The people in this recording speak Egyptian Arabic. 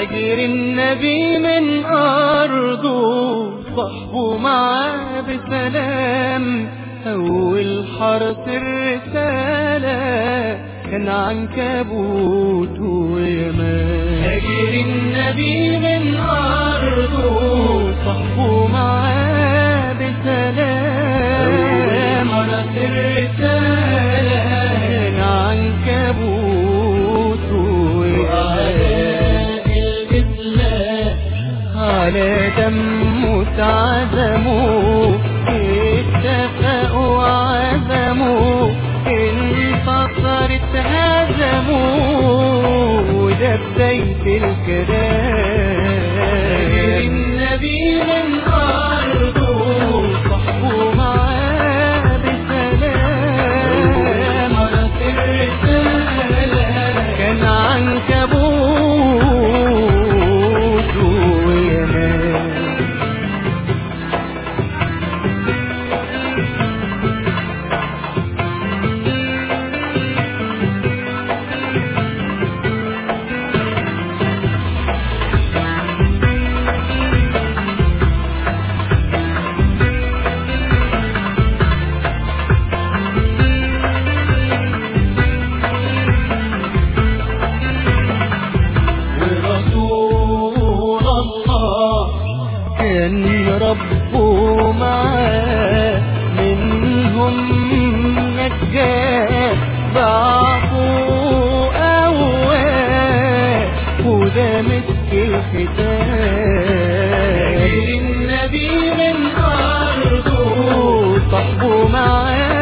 هاجر النبي من أرضه صحبه معاه بسلام أول حرس الرسالة كان عنكبوت ويمان هاجر النبي من أرضه صحبه معاه بسلام حرس الرسالة كان عنكبوت ويمان الإسلام على دمه اتعزموا اتفقوا وعزموا انتصرت هزموا وده بداية الكلام النبي من أرضه صحبه معاه بسلام مرت الرسالة كان عنكبوت وينام ورسول الله كان ربه معاه منهم نجاه ضعفوا أواه وده مسك الختام النبي من أرضه صحبه معاه